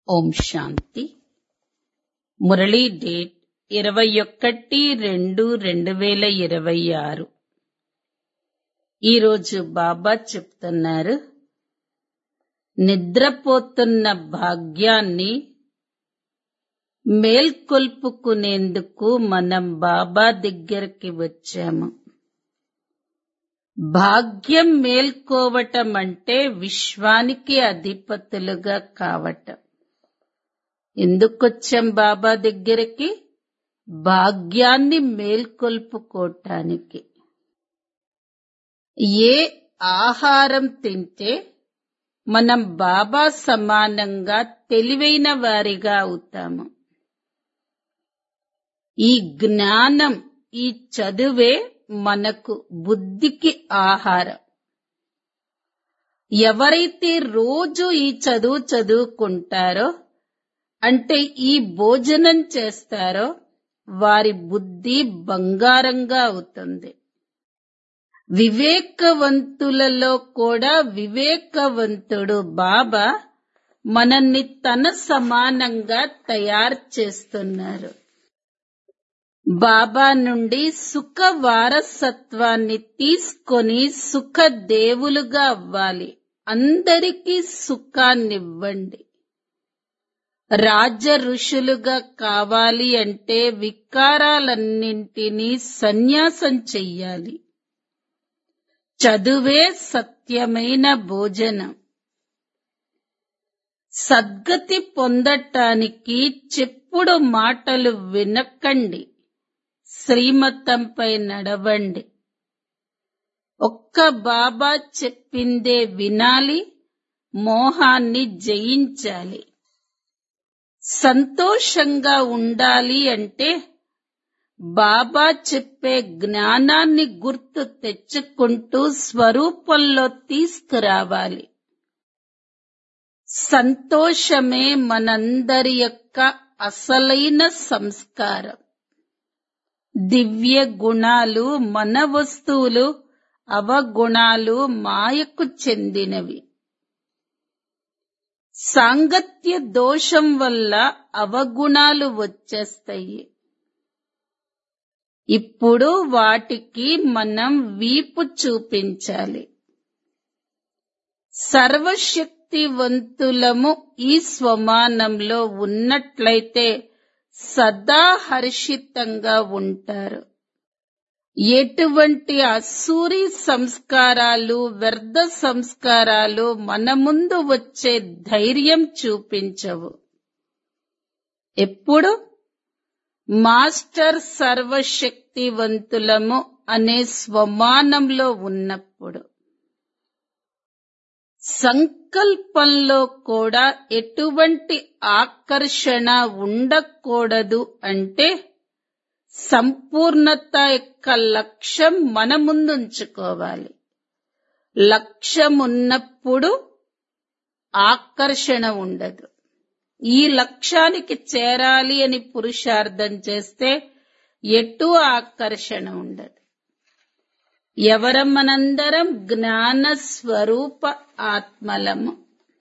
ఓం శాంతి Murali date ఇరవై ఒకటి రెండు రెండు వేల ఇరవై ఆరు ఈరోజు బాబా చెప్తున్నారు నిద్రపోతున్న భాగ్యాన్ని మేల్కొల్పుకునేందుకు మనం బాబా దగ్గరికి వచ్చాము భాగ్యం మేల్కోవటం అంటే విశ్వానికి అధిపతులుగా కావటం ఎందుకొచ్చాం బాబా దగ్గరికి భాగ్యాన్ని మేల్కొల్పుకోటానికి ఏ ఆహారం తింటే మనం బాబా సమానంగా తెలివైన వారిగా అవుతాము ఈ జ్ఞానం ఈ చదువే మనకు బుద్ధికి ఆహారం ఎవరైతే రోజు ఈ చదువు చదువుకుంటారో అంటే ఈ భోజనం చేస్తారో వారి బుద్ధి బంగారంగా అవుతుంది వివేకవంతులలో కూడా వివేకవంతుడు బాబా మనల్ని తన సమానంగా తయారు చేస్తున్నారు బాబా నుండి సుఖ వారసత్వాన్ని తీసుకొని సుఖ దేవులుగా అవ్వాలి అందరికీ సుఖాన్నివ్వండి రాజ ఋషులుగా కావాలి అంటే వికారాలన్నింటినీ సన్యాసం చెయ్యాలి చదువే సత్యమైన భోజనం సద్గతి పొందటానికి చెప్పుడు మాటలు వినకండి శ్రీమతంపై నడవండి ఒక్క బాబా చెప్పిందే వినాలి మోహాన్ని జయించాలి సంతోషంగా ఉండాలి అంటే బాబా చెప్పే జ్ఞానాన్ని గుర్తు తెచ్చుకుంటూ స్వరూపంలో తీసుకురావాలి సంతోషమే మనందరి యొక్క అసలైన సంస్కారం దివ్య గుణాలు మన వస్తువులు అవగుణాలు మాయకు చెందినవి సాంగత్య దోషం వల్ల అవగుణాలు వచ్చేస్తాయి ఇప్పుడు వాటికి మనం వీపు చూపించాలి సర్వశక్తివంతులము ఈ స్వమానంలో ఉన్నట్లయితే సదా హర్షితంగా ఉంటారు ఎటువంటి అసూరి సంస్కారాలు వ్యర్థ సంస్కారాలు మన ముందు వచ్చే ధైర్యం చూపించవు ఎప్పుడు మాస్టర్ సర్వశక్తివంతులము అనే స్వమానంలో ఉన్నప్పుడు సంకల్పంలో కూడా ఎటువంటి ఆకర్షణ ఉండకూడదు అంటే సంపూర్ణత యొక్క లక్ష్యం మన ముందుంచుకోవాలి లక్ష్యం ఉన్నప్పుడు ఆకర్షణ ఉండదు ఈ లక్ష్యానికి చేరాలి అని పురుషార్థం చేస్తే ఎటు ఆకర్షణ ఉండదు ఎవరం మనందరం జ్ఞాన స్వరూప ఆత్మలము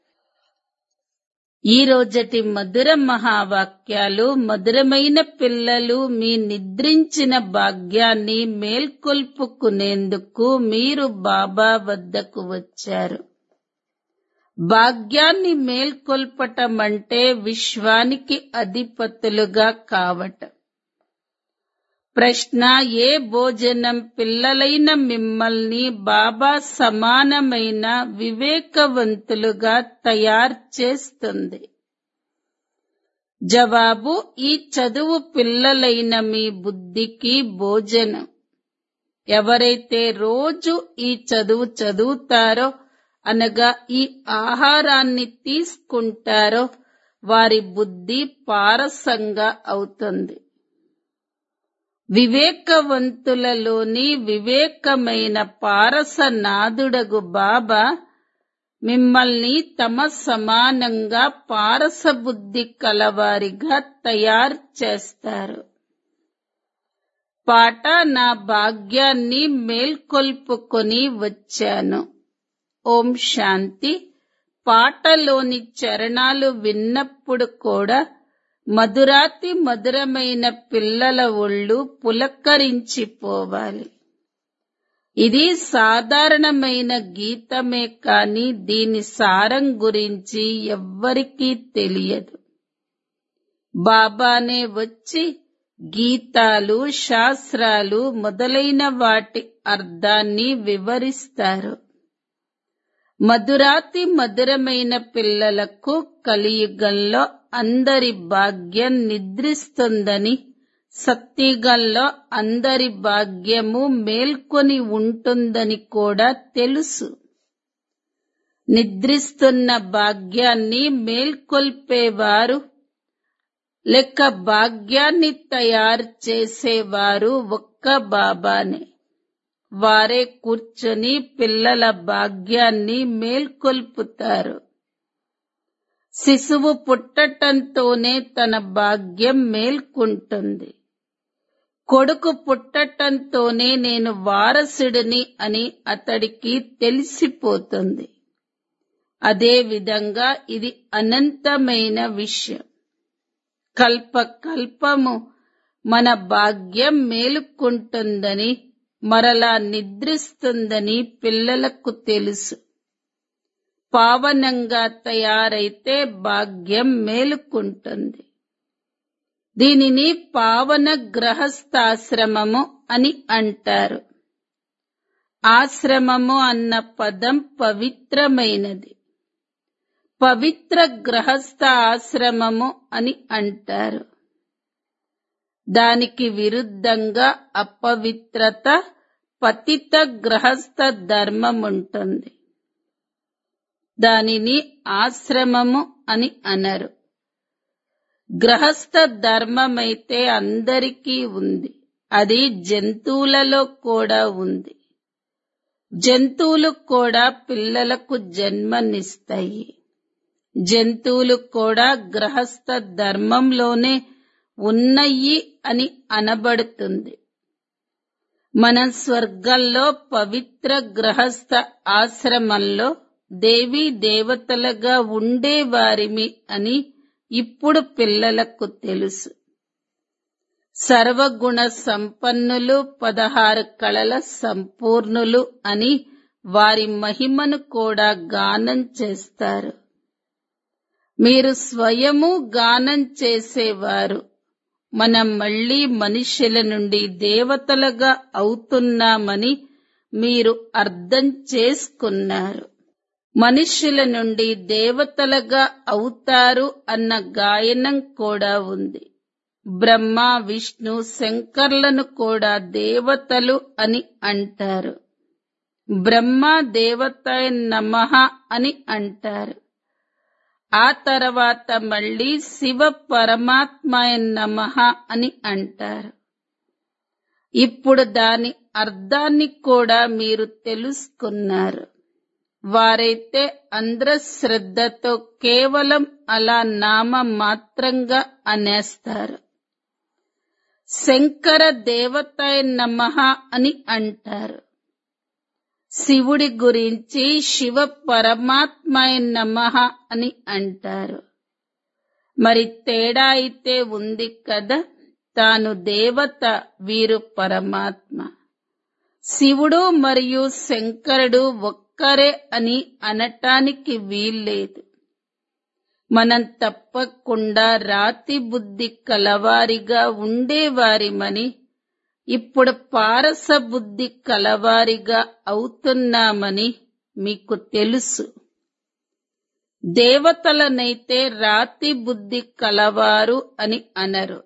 ఈ రోజటి మధుర మహావాక్యాలు మధురమైన పిల్లలు మీ నిద్రించిన భాగ్యాన్ని మేల్కొల్పుకునేందుకు మీరు బాబా వద్దకు వచ్చారు భాగ్యాన్ని మేల్కొల్పటం అంటే విశ్వానికి అధిపతులుగా కావటం ప్రశ్న ఏ భోజనం పిల్లలైన మిమ్మల్ని బాబా సమానమైన వివేకవంతులుగా తయారు చేస్తుంది జవాబు ఈ చదువు పిల్లలైన మీ బుద్ధికి భోజనం ఎవరైతే రోజు ఈ చదువు చదువుతారో అనగా ఈ ఆహారాన్ని తీసుకుంటారో వారి బుద్ధి పారసంగా అవుతుంది వివేకవంతులలోని వివేకమైన పారసనాథుడగు బాబా మిమ్మల్ని తమ సమానంగా పారసబుద్ధి కలవారిగా తయారు చేస్తారు పాట నా భాగ్యాన్ని మేల్కొల్పుకొని వచ్చాను ఓం శాంతి పాటలోని చరణాలు విన్నప్పుడు కూడా మధురాతి మధురమైన పిల్లల ఒళ్ళు పులక్కరించిపోవాలి ఇది సాధారణమైన గీతమే కాని దీని సారం గురించి ఎవ్వరికీ తెలియదు బాబానే వచ్చి గీతాలు శాస్త్రాలు మొదలైన వాటి అర్థాన్ని వివరిస్తారు మధురాతి మధురమైన పిల్లలకు కలియుగంలో అందరి భాగ్యం నిద్రిస్తుందని సత్యుగంలో అందరి భాగ్యము మేల్కొని ఉంటుందని కూడా తెలుసు నిద్రిస్తున్న భాగ్యాన్ని మేల్కొల్పేవారు లెక్క భాగ్యాన్ని తయారు చేసేవారు ఒక్క బాబానే వారే కూర్చొని పిల్లల భాగ్యాన్ని మేల్కొల్పుతారు శిశువు పుట్టటంతోనే తన భాగ్యం మేల్కుంటుంది కొడుకు పుట్టటంతోనే నేను వారసుడిని అని అతడికి తెలిసిపోతుంది అదే విధంగా ఇది అనంతమైన విషయం కల్ప కల్పము మన భాగ్యం మేలుకుంటుందని మరలా నిద్రిస్తుందని పిల్లలకు తెలుసు పావనంగా తయారైతే భాగ్యం మేలుకుంటుంది దీనిని పావన గ్రహస్థాశ్రమము అని అంటారు ఆశ్రమము అన్న పదం పవిత్రమైనది పవిత్ర గ్రహస్థ ఆశ్రమము అని అంటారు దానికి విరుద్ధంగా అపవిత్రత పతిత గ్రహస్థ ధర్మం ఉంటుంది దానిని ఆశ్రమము అని అనరు గ్రహస్థ ధర్మమైతే అందరికీ ఉంది అది జంతువులలో కూడా ఉంది జంతువులు కూడా పిల్లలకు జన్మనిస్తాయి జంతువులు కూడా గ్రహస్థ ధర్మంలోనే ఉన్నయి అని అనబడుతుంది మన స్వర్గంలో పవిత్ర గ్రహస్థ ఆశ్రమంలో దేవీ దేవతలుగా ఉండేవారిమి అని ఇప్పుడు పిల్లలకు తెలుసు సర్వగుణ సంపన్నులు పదహారు కళల సంపూర్ణులు అని వారి మహిమను కూడా గానం చేస్తారు మీరు స్వయము గానం చేసేవారు మనం మళ్ళీ మనుష్యుల నుండి దేవతలుగా అవుతున్నామని మీరు అర్థం చేసుకున్నారు మనుష్యుల నుండి దేవతలుగా అవుతారు అన్న గాయనం కూడా ఉంది బ్రహ్మ విష్ణు శంకర్లను కూడా దేవతలు అని అంటారు బ్రహ్మ దేవత నమః అని అంటారు ఆ తర్వాత మళ్ళీ శివ పరమాత్మాయ నమః అని అంటారు ఇప్పుడు దాని అర్థాన్ని కూడా మీరు తెలుసుకున్నారు వారైతే అంధ్రశ్రద్ధతో కేవలం అలా నామ మాత్రంగా అనేస్తారు శంకర దేవతాయ నమః అని అంటారు శివుడి గురించి శివ పరమాత్మాయ నమః అని అంటారు మరి తేడా అయితే ఉంది కదా తాను దేవత వీరు పరమాత్మ శివుడు మరియు శంకరుడు ఒక్కరే అని అనటానికి వీల్లేదు మనం తప్పకుండా రాతి బుద్ధి కలవారిగా ఉండేవారిమని ఇప్పుడు పారస బుద్ధి కలవారిగా అవుతున్నామని మీకు తెలుసు దేవతలనైతే రాతి బుద్ధి కలవారు అని అనరు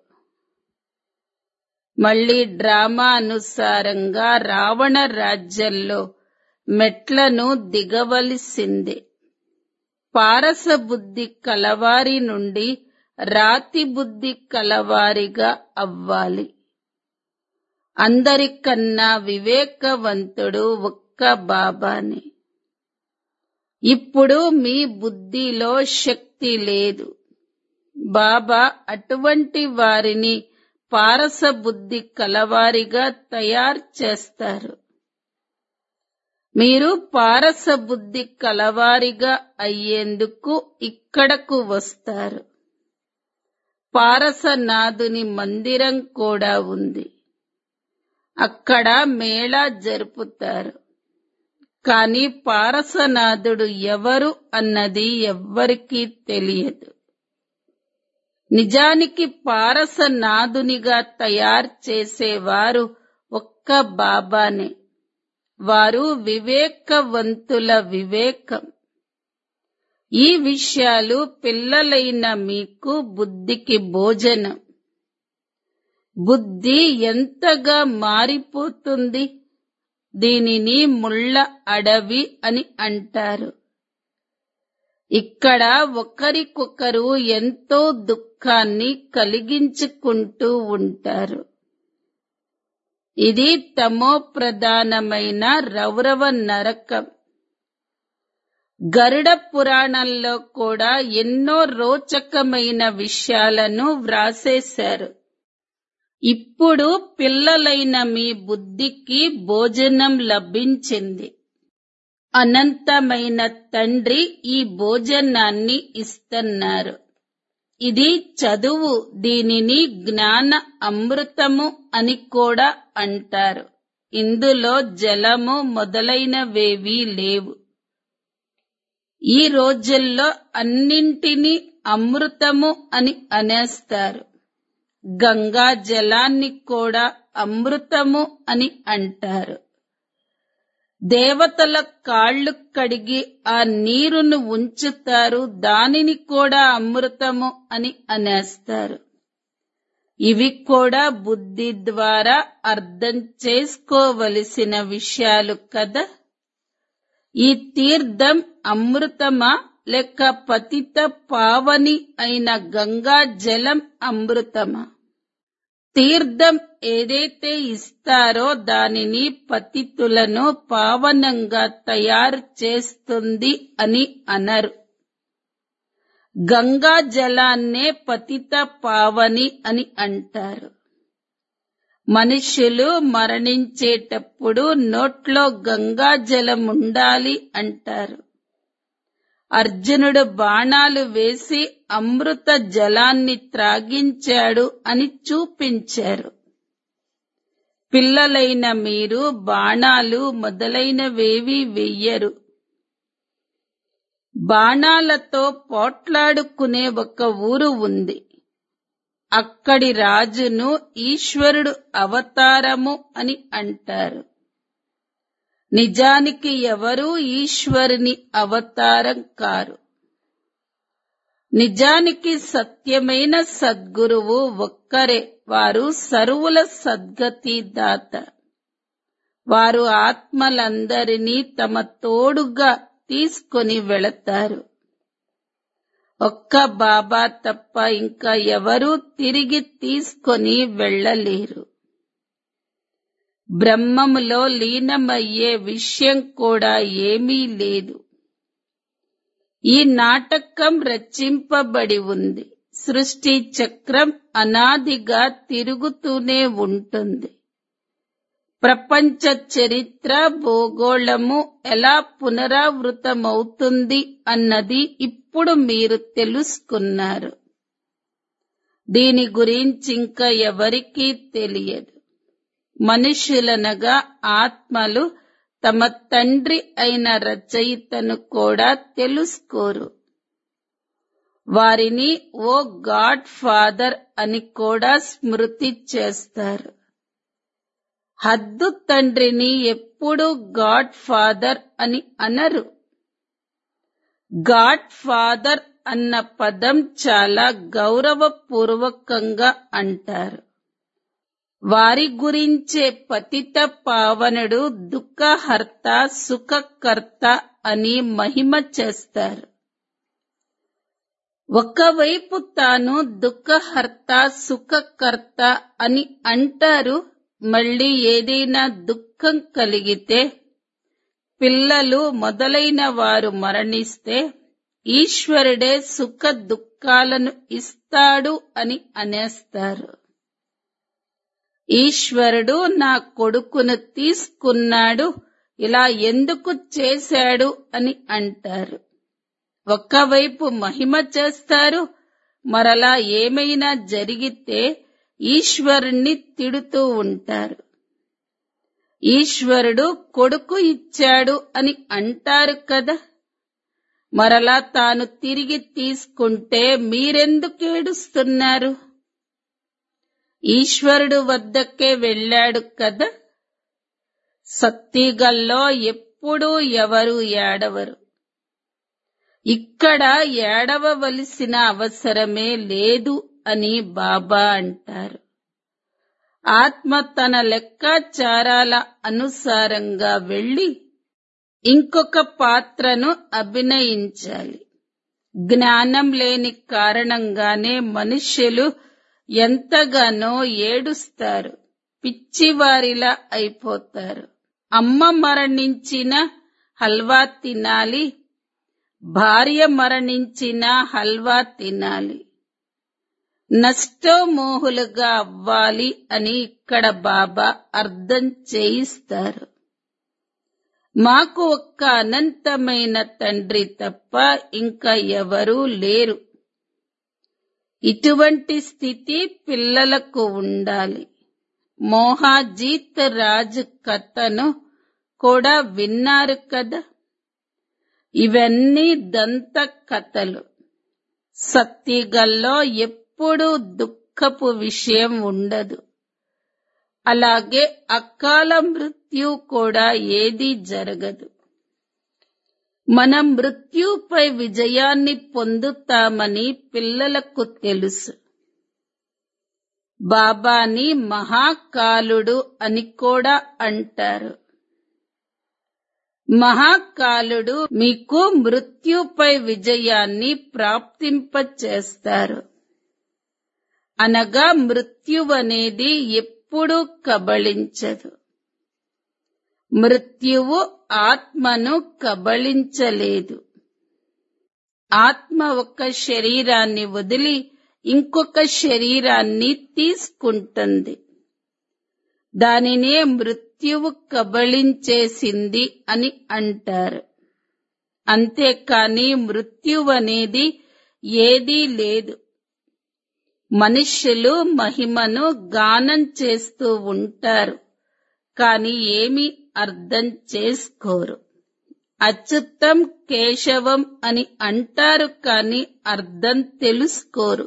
మళ్ళీ డ్రామా అనుసారంగా రావణ రాజ్యంలో మెట్లను దిగవలసిందే పారస బుద్ధి కలవారి నుండి రాతి బుద్ధి కలవారిగా అవ్వాలి అందరికన్నా వివేకవంతుడు ఒక్క బాబానే ఇప్పుడు మీ బుద్ధిలో శక్తి లేదు బాబా అటువంటి వారిని పారస బుద్ధి కలవారిగా తయారు చేస్తారు మీరు పారస బుద్ధి కలవారిగా అయ్యేందుకు ఇక్కడకు వస్తారు పారసనాథుని మందిరం కూడా ఉంది అక్కడ మేళా జరుపుతారు కాని పారసనాథుడు ఎవరు అన్నది ఎవ్వరికీ తెలియదు నిజానికి పారసనాథునిగా తయారు చేసేవారు ఒక్క బాబానే వారు వివేకవంతుల వివేకం ఈ విషయాలు పిల్లలైన మీకు బుద్ధికి భోజనం బుద్ధి ఎంతగా మారిపోతుంది దీనిని ముళ్ళ అడవి అని అంటారు ఇక్కడ ఒకరికొకరు ఎంతో దుఃఖాన్ని కలిగించుకుంటూ ఉంటారు ఇది తమో ప్రధానమైన రౌరవ నరకం గరుడ పురాణంలో కూడా ఎన్నో రోచకమైన విషయాలను వ్రాసేశారు ఇప్పుడు పిల్లలైన మీ బుద్ధికి భోజనం లభించింది అనంతమైన తండ్రి ఈ భోజనాన్ని ఇస్తున్నారు ఇది చదువు దీనిని జ్ఞాన అమృతము అని కూడా అంటారు ఇందులో జలము మొదలైనవేవీ లేవు ఈ రోజుల్లో అన్నింటినీ అమృతము అని అనేస్తారు గంగా జలాన్ని కూడా అమృతము అని అంటారు దేవతల కాళ్ళు కడిగి ఆ నీరును ఉంచుతారు దానిని కూడా అమృతము అని అనేస్తారు ఇవి కూడా బుద్ధి ద్వారా అర్థం చేసుకోవలసిన విషయాలు కదా ఈ తీర్థం అమృతమా లేక పతిత పావని అయిన గంగా జలం అమృతమా తీర్థం ఏదైతే ఇస్తారో దానిని పతితులను పావనంగా తయారు చేస్తుంది అని అనరు గంగా జలాన్నే పతిత పావని అని అంటారు మనుషులు మరణించేటప్పుడు నోట్లో గంగా జలం ఉండాలి అంటారు అర్జునుడు బాణాలు వేసి అమృత జలాన్ని త్రాగించాడు అని చూపించారు పిల్లలైన మీరు బాణాలు మొదలైనవేవి వెయ్యరు బాణాలతో పోట్లాడుకునే ఒక ఊరు ఉంది అక్కడి రాజును ఈశ్వరుడు అవతారము అని అంటారు నిజానికి ఎవరూ ఈశ్వరుని అవతారం కారు నిజానికి సత్యమైన సద్గురువు ఒక్కరే వారు సరువుల సద్గతి దాత వారు ఆత్మలందరినీ తమ తోడుగా తీసుకొని వెళతారు ఒక్క బాబా తప్ప ఇంకా ఎవరూ తిరిగి తీసుకొని వెళ్ళలేరు బ్రహ్మములో లీనమయ్యే విషయం కూడా ఏమీ లేదు ఈ నాటకం రచింపబడి ఉంది సృష్టి చక్రం అనాదిగా తిరుగుతూనే ఉంటుంది ప్రపంచ చరిత్ర భూగోళము ఎలా పునరావృతమవుతుంది అన్నది ఇప్పుడు మీరు తెలుసుకున్నారు దీని గురించి ఇంకా ఎవరికీ తెలియదు మనుషులనగా ఆత్మలు తమ తండ్రి అయిన రచయితను కూడా తెలుసుకోరు వారిని ఓ గాడ్ ఫాదర్ అని కూడా స్మృతి చేస్తారు హద్దు తండ్రిని ఎప్పుడూ గాడ్ ఫాదర్ అని అనరు గాడ్ ఫాదర్ అన్న పదం చాలా గౌరవపూర్వకంగా అంటారు వారి గురించే పతిత పావనుడు దుఃఖహర్త సుఖకర్త అని మహిమ చేస్తారు ఒకవైపు తాను దుఃఖహర్త సుఖకర్త అని అంటారు మళ్ళీ ఏదైనా దుఃఖం కలిగితే పిల్లలు మొదలైన వారు మరణిస్తే ఈశ్వరుడే సుఖ దుఃఖాలను ఇస్తాడు అని అనేస్తారు ఈశ్వరుడు నా కొడుకును తీసుకున్నాడు ఇలా ఎందుకు చేశాడు అని అంటారు ఒక్కవైపు మహిమ చేస్తారు మరలా ఏమైనా జరిగితే ఈశ్వరుణ్ణి తిడుతూ ఉంటారు ఈశ్వరుడు కొడుకు ఇచ్చాడు అని అంటారు కదా మరలా తాను తిరిగి తీసుకుంటే మీరెందుకు ఏడుస్తున్నారు ఈశ్వరుడు వద్దకే వెళ్ళాడు కదా సత్తిగల్లో ఎప్పుడూ ఎవరు ఏడవరు ఇక్కడ ఏడవవలసిన అవసరమే లేదు అని బాబా అంటారు ఆత్మ తన లెక్కాచారాల అనుసారంగా వెళ్ళి ఇంకొక పాత్రను అభినయించాలి జ్ఞానం లేని కారణంగానే మనుష్యులు ఎంతగానో ఏడుస్తారు పిచ్చివారిలా అయిపోతారు అమ్మ మరణించిన హల్వా తినాలి భార్య మరణించిన హల్వా తినాలి నష్టమోహులుగా అవ్వాలి అని ఇక్కడ బాబా అర్థం చేయిస్తారు మాకు ఒక్క అనంతమైన తండ్రి తప్ప ఇంకా ఎవరూ లేరు ఇటువంటి స్థితి పిల్లలకు ఉండాలి మోహాజీత్ రాజు కథను కూడా విన్నారు కదా ఇవన్నీ దంత కథలు సత్తిగల్లో ఎప్పుడూ దుఃఖపు విషయం ఉండదు అలాగే అకాల మృత్యు కూడా ఏదీ జరగదు మనం మృత్యుపై విజయాన్ని పొందుతామని పిల్లలకు తెలుసు బాబాని మహాకాలుడు అని కూడా అంటారు మహాకాలుడు మీకు మృత్యుపై విజయాన్ని ప్రాప్తింపచేస్తారు అనగా మృత్యువనేది ఎప్పుడూ కబళించదు మృత్యువు ఆత్మను కబళించలేదు ఆత్మ ఒక శరీరాన్ని వదిలి ఇంకొక శరీరాన్ని తీసుకుంటుంది దానినే మృత్యువు కబళించేసింది అని అంటారు అంతేకాని మృత్యువనేది ఏదీ లేదు మనుష్యులు మహిమను గానం చేస్తూ ఉంటారు కాని ఏమీ అర్థం చేసుకోరు అచ్యుతం కేశవం అని అంటారు కాని అర్థం తెలుసుకోరు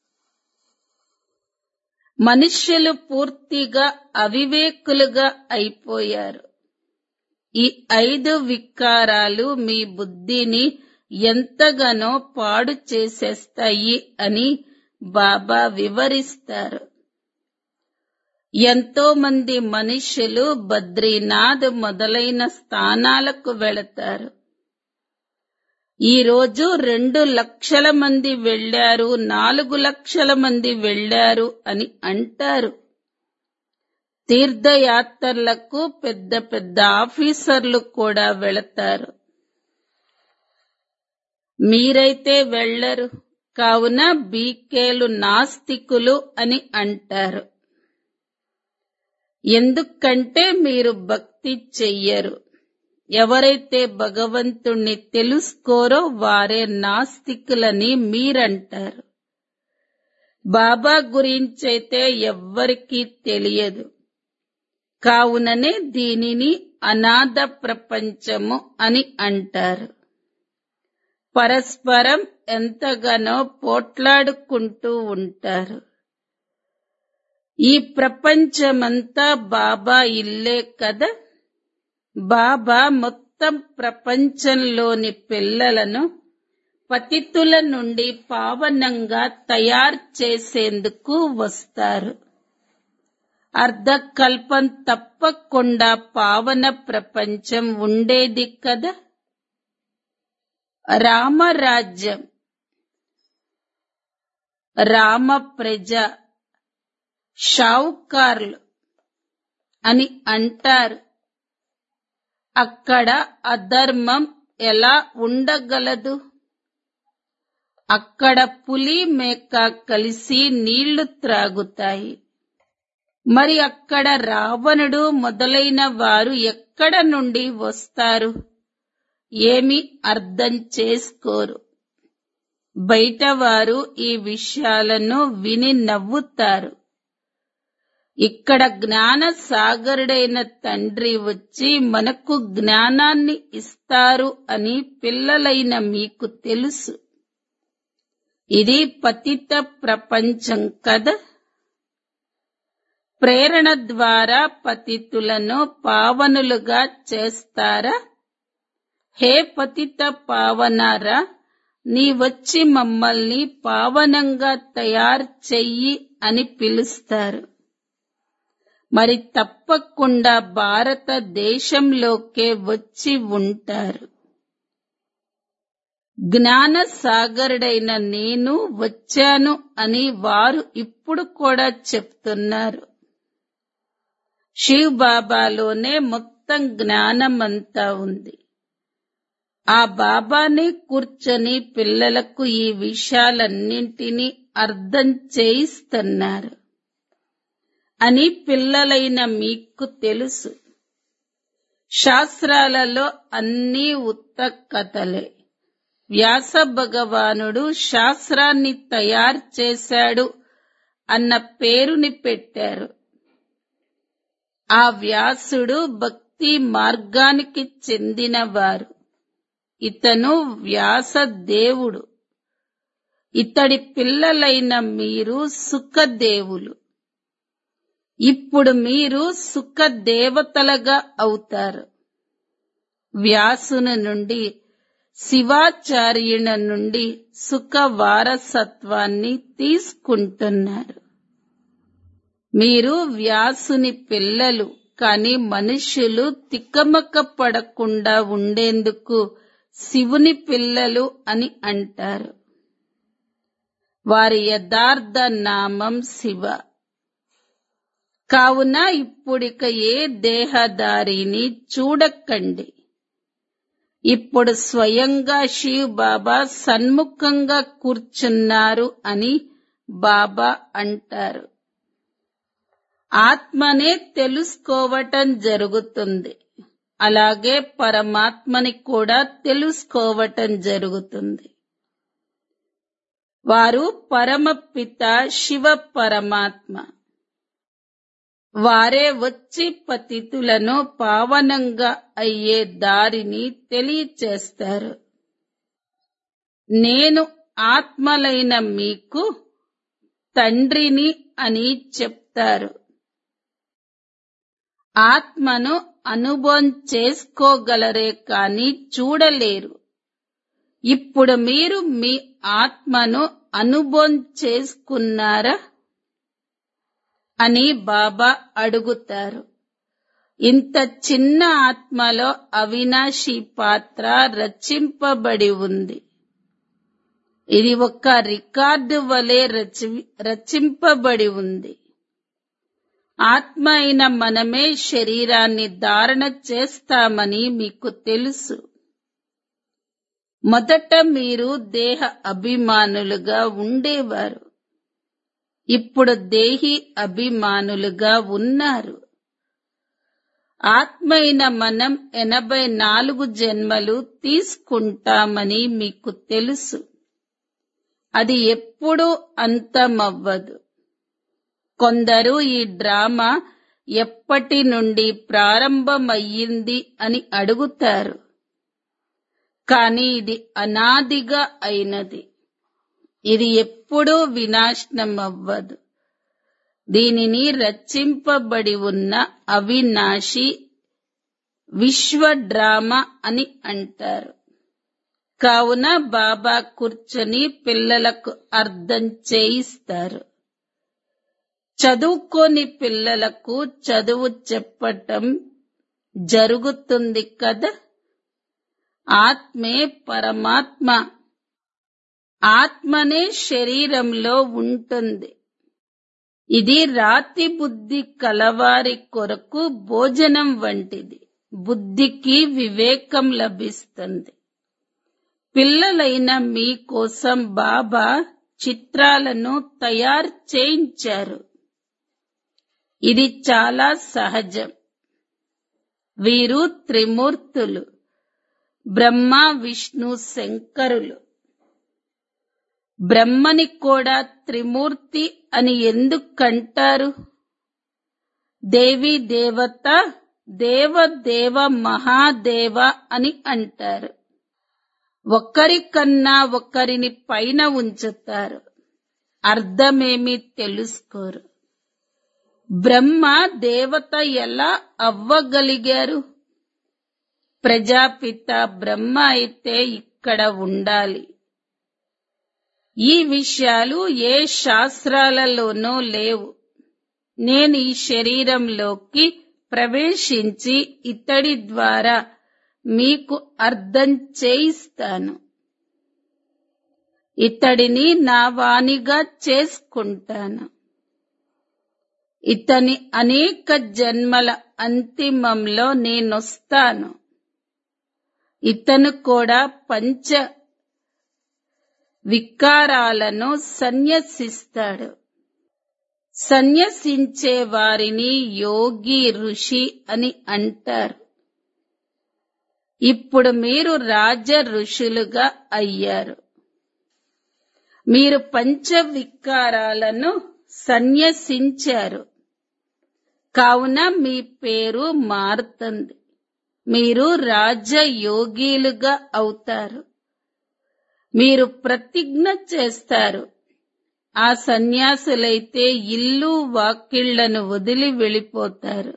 మనుష్యులు పూర్తిగా అవివేకులుగా అయిపోయారు ఈ ఐదు వికారాలు మీ బుద్ధిని ఎంతగానో పాడు చేసేస్తాయి అని బాబా వివరిస్తారు ఎంతో మంది మనుష్యులు బద్రీనాథ్ మొదలైన స్థానాలకు వెళతారు ఈ రోజు రెండు లక్షల మంది వెళ్లారు నాలుగు లక్షల మంది వెళ్లారు అని అంటారు తీర్థయాత్రలకు పెద్ద పెద్ద ఆఫీసర్లు కూడా వెళతారు మీరైతే వెళ్లరు కావున బీకేలు నాస్తికులు అని అంటారు ఎందుకంటే మీరు భక్తి చెయ్యరు ఎవరైతే భగవంతుణ్ణి తెలుసుకోరో వారే నాస్తికులని మీరంటారు బాబా గురించైతే ఎవ్వరికీ తెలియదు కావుననే దీనిని అనాథ ప్రపంచము అని అంటారు పరస్పరం ఎంతగానో పోట్లాడుకుంటూ ఉంటారు ఈ ప్రపంచమంతా బాబా ఇల్లే కదా బాబా మొత్తం ప్రపంచంలోని పిల్లలను పతితుల నుండి పావనంగా తయారు చేసేందుకు వస్తారు అర్ధకల్పం తప్పకుండా పావన ప్రపంచం ఉండేది కదా రామరాజ్యం రామ ప్రజ షావుకార్లు అని అంటారు అక్కడ అధర్మం ఎలా ఉండగలదు అక్కడ పులి మేక కలిసి నీళ్లు త్రాగుతాయి మరి అక్కడ రావణుడు మొదలైన వారు ఎక్కడ నుండి వస్తారు ఏమి అర్థం చేసుకోరు బయట వారు ఈ విషయాలను విని నవ్వుతారు ఇక్కడ జ్ఞాన సాగరుడైన తండ్రి వచ్చి మనకు జ్ఞానాన్ని ఇస్తారు అని పిల్లలైన మీకు తెలుసు ఇది పతిత ప్రపంచం కదా ప్రేరణ ద్వారా పతితులను పావనులుగా చేస్తారా హే పతిత పావనారా నీ వచ్చి మమ్మల్ని పావనంగా తయారు చెయ్యి అని పిలుస్తారు మరి తప్పకుండా భారతదేశంలోకే వచ్చి ఉంటారు జ్ఞాన సాగరుడైన నేను వచ్చాను అని వారు ఇప్పుడు కూడా చెప్తున్నారు శివ్ బాబాలోనే మొత్తం జ్ఞానమంతా ఉంది ఆ బాబానే కూర్చొని పిల్లలకు ఈ విషయాలన్నింటినీ అర్థం చేయిస్తున్నారు అని పిల్లలైన మీకు తెలుసు శాస్త్రాలలో అన్నీ ఉత్త కథలే వ్యాస భగవానుడు శాస్త్రాన్ని తయారు చేశాడు అన్న పేరుని పెట్టారు ఆ వ్యాసుడు భక్తి మార్గానికి చెందినవారు ఇతను వ్యాస దేవుడు ఇతడి పిల్లలైన మీరు సుఖదేవులు ఇప్పుడు మీరు సుఖ దేవతలుగా అవుతారు వ్యాసుని నుండి శివాచార్యుల నుండి సుఖ వారసత్వాన్ని తీసుకుంటున్నారు మీరు వ్యాసుని పిల్లలు కాని మనుషులు తికమక పడకుండా ఉండేందుకు శివుని పిల్లలు అని అంటారు వారి యథార్థ నామం శివ కావున ఇప్పుడిక ఏ దేహదారిని చూడకండి ఇప్పుడు స్వయంగా శివ్ బాబా సన్ముఖంగా కూర్చున్నారు అని బాబా అంటారు ఆత్మనే తెలుసుకోవటం జరుగుతుంది అలాగే పరమాత్మని కూడా తెలుసుకోవటం జరుగుతుంది వారు పరమపిత శివ పరమాత్మ వారే వచ్చి పతితులను పావనంగా అయ్యే దారిని తెలియచేస్తారు నేను ఆత్మలైన మీకు తండ్రిని అని చెప్తారు ఆత్మను అనుభవం చేసుకోగలరే కాని చూడలేరు ఇప్పుడు మీరు మీ ఆత్మను అనుభవం చేసుకున్నారా అని బాబా అడుగుతారు ఇంత చిన్న ఆత్మలో అవినాశి పాత్ర రచింపబడి ఉంది ఇది ఒక రికార్డు వలె రచి రచింపబడి ఉంది ఆత్మ అయిన మనమే శరీరాన్ని ధారణ చేస్తామని మీకు తెలుసు మొదట మీరు దేహ అభిమానులుగా ఉండేవారు ఇప్పుడు దేహి అభిమానులుగా ఉన్నారు ఆత్మ అయిన మనం ఎనభై నాలుగు జన్మలు తీసుకుంటామని మీకు తెలుసు అది ఎప్పుడూ అంతమవ్వదు కొందరు ఈ డ్రామా ఎప్పటి నుండి ప్రారంభమయ్యింది అని అడుగుతారు కానీ ఇది అనాదిగా అయినది ఇది ఎప్పుడూ వినాశనం అవ్వదు దీనిని రచింపబడి ఉన్న అవినాశి విశ్వ డ్రామా అని అంటారు కావున బాబా కూర్చొని పిల్లలకు అర్థం చేయిస్తారు చదువుకోని పిల్లలకు చదువు చెప్పటం జరుగుతుంది కదా ఆత్మే పరమాత్మ ఆత్మనే శరీరంలో ఉంటుంది ఇది రాతి బుద్ధి కలవారి కొరకు భోజనం వంటిది బుద్ధికి వివేకం లభిస్తుంది పిల్లలైన మీ కోసం బాబా చిత్రాలను తయారు చేయించారు ఇది చాలా సహజం వీరు త్రిమూర్తులు బ్రహ్మ విష్ణు శంకరులు బ్రహ్మని కూడా త్రిమూర్తి అని ఎందుకంటారు దేవి దేవత దేవ దేవ మహాదేవ అని అంటారు ఒకరికన్నా ఒకరిని పైన ఉంచుతారు అర్థమేమి తెలుసుకోరు బ్రహ్మ దేవత ఎలా అవ్వగలిగారు ప్రజాపిత బ్రహ్మ అయితే ఇక్కడ ఉండాలి ఈ విషయాలు ఏ శాస్త్రాలలోనూ లేవు నేను ఈ శరీరంలోకి ప్రవేశించి ఇతడి ద్వారా మీకు అర్థం చేయిస్తాను ఇతడిని నా వాణిగా చేసుకుంటాను ఇతని అనేక జన్మల అంతిమంలో నేనొస్తాను ఇతను కూడా పంచ వికారాలను సన్యసిస్తాడు సన్యసించే వారిని యోగి ఋషి అని అంటారు ఇప్పుడు మీరు రాజ ఋషులుగా అయ్యారు మీరు పంచ వికారాలను సన్యసించారు కావున మీ పేరు మారుతుంది మీరు రాజయోగీలుగా అవుతారు మీరు ప్రతిజ్ఞ చేస్తారు ఆ సన్యాసులైతే ఇల్లు వాకిళ్లను వదిలి వెళ్ళిపోతారు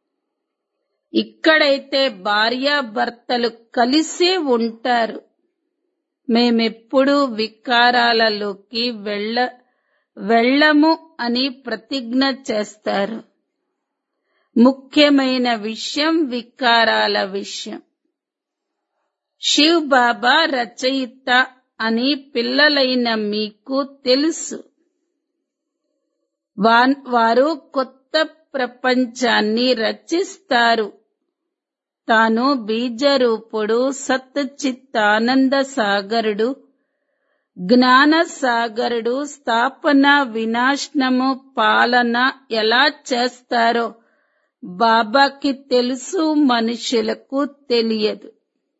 ఇక్కడైతే భార్యాభర్తలు కలిసే ఉంటారు మేమెప్పుడూ వికారాలలోకి వెళ్ళ వెళ్ళము అని ప్రతిజ్ఞ చేస్తారు ముఖ్యమైన విషయం వికారాల విషయం శివ్ బాబా రచయిత అని పిల్లలైన మీకు తెలుసు వా- వారు కొత్త ప్రపంచాన్ని రచిస్తారు తాను బీజరూపుడు సత్చిత్తానంద సాగరుడు జ్ఞాన సాగరుడు స్థాపన వినాశనము పాలన ఎలా చేస్తారో బాబాకి తెలుసు మనుషులకు తెలియదు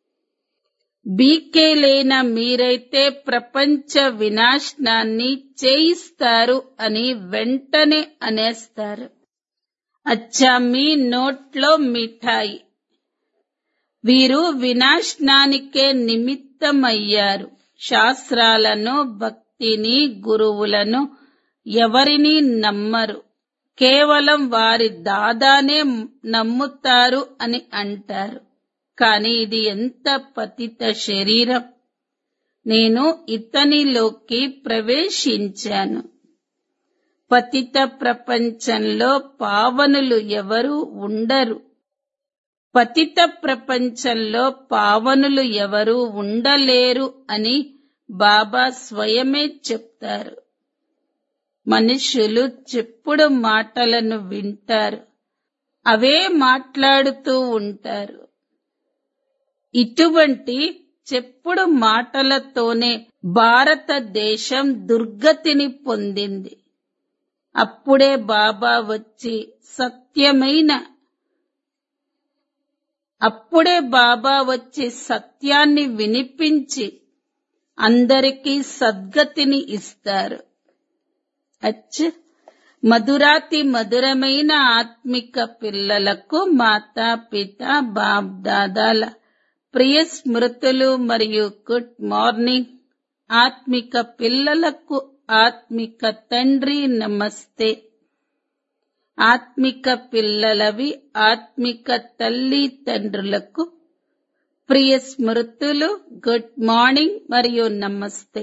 బీకేలైన మీరైతే ప్రపంచ వినాశనాన్ని చేయిస్తారు అని వెంటనే అనేస్తారు అచ్చా మీ నోట్లో మిఠాయి వీరు వినాశనానికే నిమిత్తమయ్యారు శాస్త్రాలను భక్తిని గురువులను ఎవరిని నమ్మరు కేవలం వారి దాదానే నమ్ముతారు అని అంటారు కానీ ఇది ఎంత పతిత శరీరం నేను ఇతనిలోకి ప్రవేశించాను పతిత ప్రపంచంలో పావనులు ఎవరు ఉండరు పతిత ప్రపంచంలో పావనులు ఎవరు ఉండలేరు అని బాబా స్వయమే చెప్తారు మనుషులు చెప్పుడు మాటలను వింటారు అవే మాట్లాడుతూ ఉంటారు ఇటువంటి చెప్పుడు మాటలతోనే భారతదేశం దుర్గతిని పొందింది అప్పుడే బాబా వచ్చి సత్యమైన అప్పుడే బాబా వచ్చి సత్యాన్ని వినిపించి అందరికీ సద్గతిని ఇస్తారు అచ్చ మధురాతి మధురమైన ఆత్మిక పిల్లలకు మాతా పిత బాప్ దాదాల ప్రియ స్మృతులు మరియు గుడ్ మార్నింగ్ ఆత్మిక పిల్లలకు ఆత్మిక తండ్రి నమస్తే ఆత్మిక పిల్లలవి ఆత్మిక తల్లి తండ్రులకు ప్రియ స్మృతులు గుడ్ మార్నింగ్ మరియు నమస్తే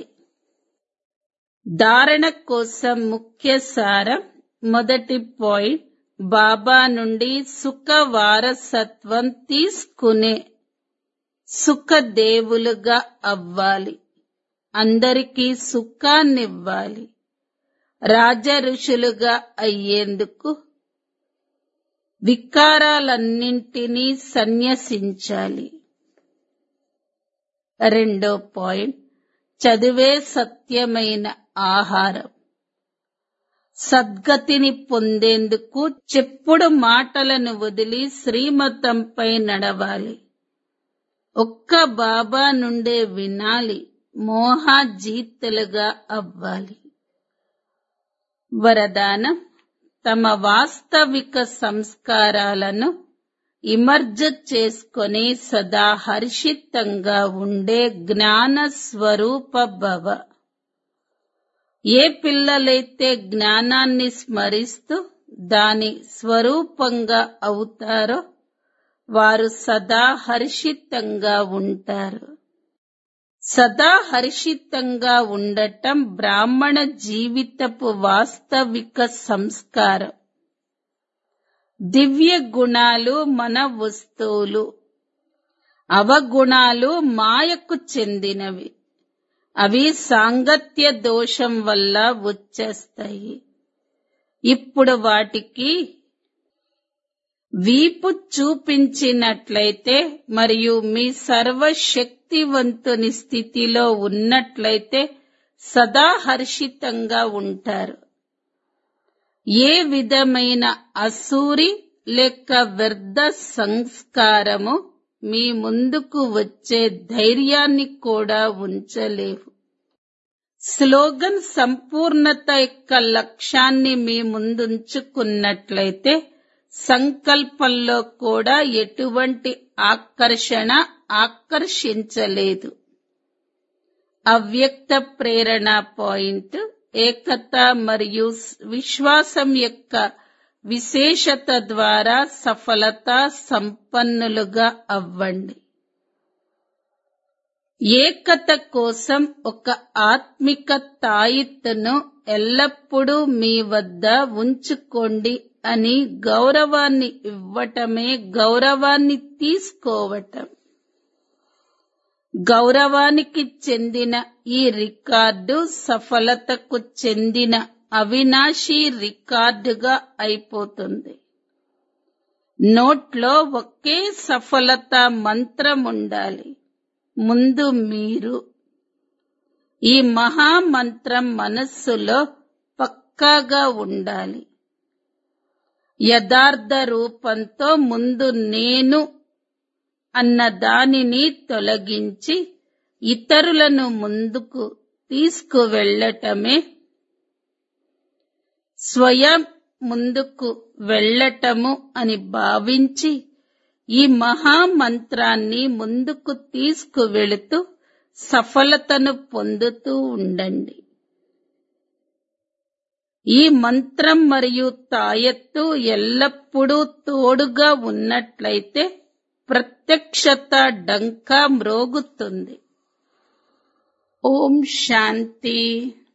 ధారణ కోసం ముఖ్య సారం మొదటి పాయింట్ బాబా నుండి సుఖ వారసత్వం తీసుకునే సుఖదేవులుగా అవ్వాలి అందరికీ సుఖాన్నివ్వాలి రాజ ఋషులుగా అయ్యేందుకు వికారాలన్నింటినీ సన్యసించాలి రెండో పాయింట్ చదువే సత్యమైన ఆహారం సద్గతిని పొందేందుకు చెప్పుడు మాటలను వదిలి శ్రీమతంపై నడవాలి ఒక్క బాబా నుండే వినాలి మోహాజీతులుగా అవ్వాలి వరదానం తమ వాస్తవిక సంస్కారాలను ఇమర్జ చేసుకొని సదా హర్షితంగా ఉండే జ్ఞాన స్వరూప భవ ఏ పిల్లలైతే జ్ఞానాన్ని స్మరిస్తూ దాని స్వరూపంగా అవుతారో వారు సదా హర్షితంగా ఉంటారు సదా హర్షితంగా ఉండటం బ్రాహ్మణ జీవితపు వాస్తవిక సంస్కారం దివ్య గుణాలు మన వస్తువులు అవగుణాలు మాయకు చెందినవి అవి సాంగత్య దోషం వల్ల వచ్చేస్తాయి ఇప్పుడు వాటికి వీపు చూపించినట్లయితే మరియు మీ సర్వశక్తివంతుని స్థితిలో ఉన్నట్లయితే సదా హర్షితంగా ఉంటారు ఏ విధమైన అసూరి లేక వ్యర్థ సంస్కారము మీ ముందుకు వచ్చే ధైర్యాన్ని కూడా ఉంచలేవు స్లోగన్ సంపూర్ణత యొక్క లక్ష్యాన్ని మీ ముందుంచుకున్నట్లయితే సంకల్పంలో కూడా ఎటువంటి ఆకర్షణ ఆకర్షించలేదు అవ్యక్త ప్రేరణ పాయింట్ ఏకత మరియు విశ్వాసం యొక్క విశేషత ద్వారా సఫలత సంపన్నులుగా అవ్వండి ఏకత కోసం ఒక ఆత్మిక తాయిత్తును ఎల్లప్పుడూ మీ వద్ద ఉంచుకోండి అని గౌరవాన్ని ఇవ్వటమే గౌరవాన్ని తీసుకోవటం గౌరవానికి చెందిన ఈ రికార్డు సఫలతకు చెందిన అవినాశీ రికార్డుగా అయిపోతుంది నోట్లో ఒకే సఫలత మంత్రం ఉండాలి ముందు మీరు ఈ మహామంత్రం మనస్సులో పక్కాగా ఉండాలి యథార్థ రూపంతో ముందు నేను అన్న దానిని తొలగించి ఇతరులను ముందుకు తీసుకువెళ్ళటమే స్వయం ముందుకు వెళ్ళటము అని భావించి ఈ మహామంత్రాన్ని ముందుకు తీసుకువెళుతూ సఫలతను పొందుతూ ఉండండి ఈ మంత్రం మరియు తాయత్తు ఎల్లప్పుడూ తోడుగా ఉన్నట్లయితే ప్రత్యక్షత డంకా మ్రోగుతుంది ఓం శాంతి